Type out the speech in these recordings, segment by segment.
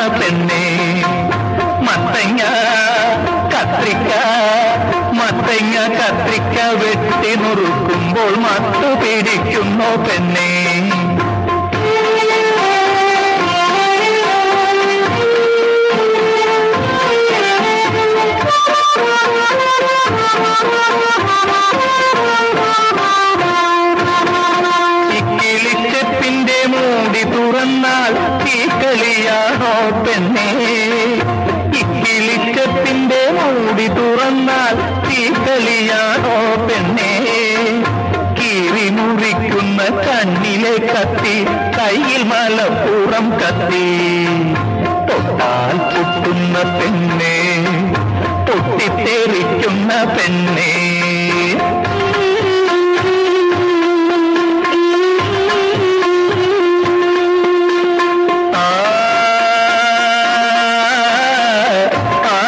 പെണ്ണെ മത്തങ്ങ കത്രിക്ക മത്തങ്ങ കത്രിക്ക വെട്ടി നുറുക്കുമ്പോൾ മത്തു പിടിക്കുന്നു പെണ്ണെ ഇക്കിളിച്ചെപ്പിന്റെ മൂടി തുറന്നാൽ തീക്കളിയാണോ പെണ്ണേ ഇക്കിളിച്ചെപ്പിന്റെ മൂടി തുറന്നാൽ തീക്കളിയാണോ പെണ്ണേ കീറി മുറിക്കുന്ന കണ്ണിലെ കത്തി കയ്യിൽ മലപ്പുറം കത്തി തൊട്ടാൽ പൊട്ടുന്ന പെണ്ണേ പൊട്ടിത്തെറിക്കുന്ന പെണ്ണേ ആ ആ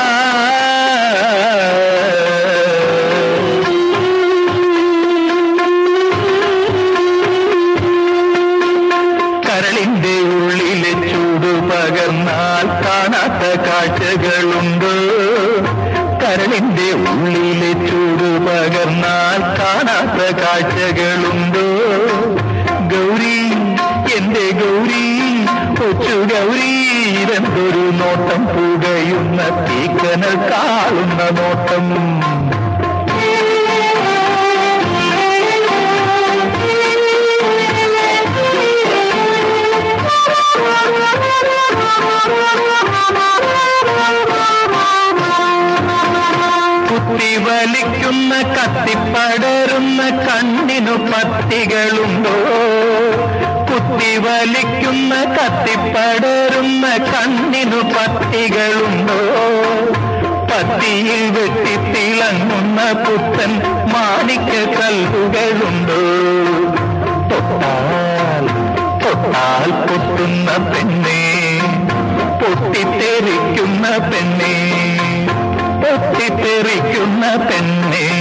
കരളിന്റെ ഉള്ളിലെ ചൂട് പകർന്നാൽ കാണാത്ത കാഴ്ചകളുണ്ട് കരളിന്റെ ഉള്ളിലെ ചൂട് പകർന്നാൽ കാണാത്ത കാഴ്ചകളുണ്ട് ഗൗരി എന്റെ ഗൗരി കൊച്ചു ഗൗരി ഇതെന്തൊരു നോട്ടം പുകയുന്ന തീക്കനൽ കാളുന്ന നോട്ടം കുത്തിവലിക്കുന്ന കത്തിപ്പടരുന്ന കണ്ണിനു പത്തികളുണ്ടോ കുത്തിവലിക്കുന്ന കത്തിപ്പടരുന്ന കണ്ണിനു പത്തികളുണ്ടോ പത്തിയിൽ വെട്ടി തിളങ്ങുന്ന പുത്തൻ മാണിക്ക കല്ലുകളുണ്ടോ തൊട്ടാൽ തൊട്ടാൽ പൊട്ടുന്ന പെണ്ണേ പൊട്ടിത്തെറിക്കുന്ന പെണ്ണേ പൊട്ടിത്തെറിക്കുന്ന പെണ്ണേ